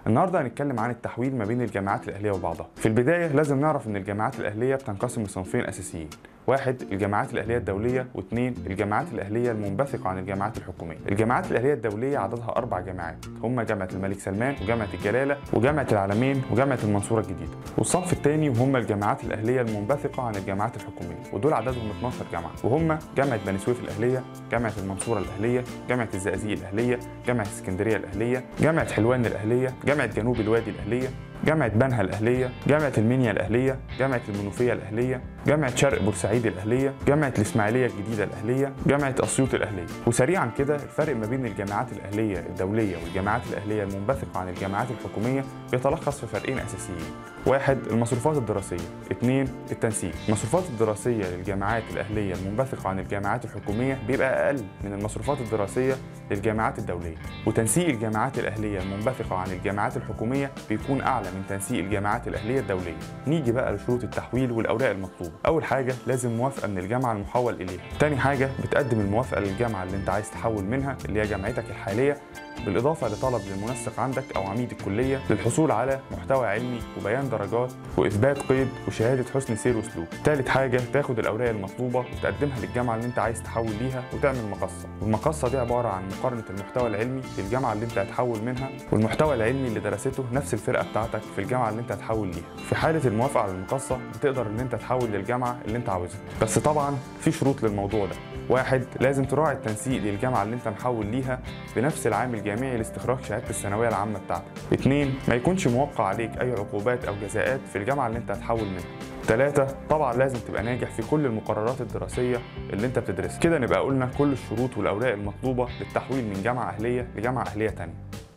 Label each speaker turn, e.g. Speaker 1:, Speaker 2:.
Speaker 1: النهارده هنتكلم عن التحويل ما بين الجامعات الاهليه وبعضها في البدايه لازم نعرف ان الجامعات الاهليه بتنقسم لصنفين اساسيين واحد الجامعات الأهلية الدولية واثنين الجامعات الأهلية المنبثقة عن الجامعات الحكومية. الجامعات الأهلية الدولية عددها أربع جامعات هم جامعة الملك سلمان وجامعة الجلالة وجامعة العالمين وجامعة المنصورة الجديدة. والصنف الثاني وهم الجامعات الأهلية المنبثقة عن الجامعات الحكومية ودول عددهم 12 جامعة وهم جامعة بني سويف الأهلية، جامعة المنصورة الأهلية، جامعة الزقازيق الأهلية، جامعة اسكندرية الأهلية، جامعة حلوان الأهلية، جامعة جنوب الوادي الأهلية، جامعة بنها الأهلية، جامعة المنيا الأهلية، جامعة المنوفية الأهلية، جامعة شرق بورسعيد الأهلية، جامعة الإسماعيلية الجديدة الأهلية، جامعة أسيوط الأهلية. وسريعا كده الفرق ما بين الجامعات الأهلية الدولية والجامعات الأهلية المنبثقة عن الجامعات الحكومية بيتلخص في فرقين أساسيين. واحد المصروفات الدراسية، اثنين التنسيق. المصروفات الدراسية للجامعات الأهلية المنبثقة عن الجامعات الحكومية بيبقى أقل من المصروفات الدراسية للجامعات الدولية، وتنسيق الجامعات الأهلية المنبثقة عن الجامعات الحكومية بيكون أعلى من تنسيق الجامعات الأهلية الدولية. نيجي بقى لشروط التحويل والأوراق المطلوبة. أول حاجة لازم موافقة من الجامعة المحول إليها. تاني حاجة بتقدم الموافقة للجامعة اللي أنت عايز تحول منها اللي هي جامعتك الحالية بالإضافة لطلب للمنسق عندك أو عميد الكلية للحصول على محتوى علمي وبيان درجات وإثبات قيد وشهادة حسن سير وسلوك. تالت حاجة تاخد الأوراق المطلوبة وتقدمها للجامعة اللي أنت عايز تحول ليها وتعمل مقصة. والمقصة دي عبارة عن مقارنة المحتوى العلمي للجامعة اللي أنت هتحول منها والمحتوى العلمي اللي درسته نفس الفرقة بتاعتك في الجامعة اللي أنت هتحول ليها. في حالة الموافقة على المقصة بتقدر إن أنت تحول للجامعة اللي أنت عاوزها. بس طبعا في شروط للموضوع ده. واحد لازم تراعي التنسيق للجامعة اللي انت محول ليها بنفس العام الجامعي لاستخراج شهادة الثانوية العامة بتاعتك. اتنين ما يكونش موقع عليك أي عقوبات أو جزاءات في الجامعة اللي انت هتحول منها. ثلاثة طبعا لازم تبقى ناجح في كل المقررات الدراسية اللي انت بتدرسها. كده نبقى قلنا كل الشروط والأوراق المطلوبة للتحويل من جامعة أهلية لجامعة أهلية تانية.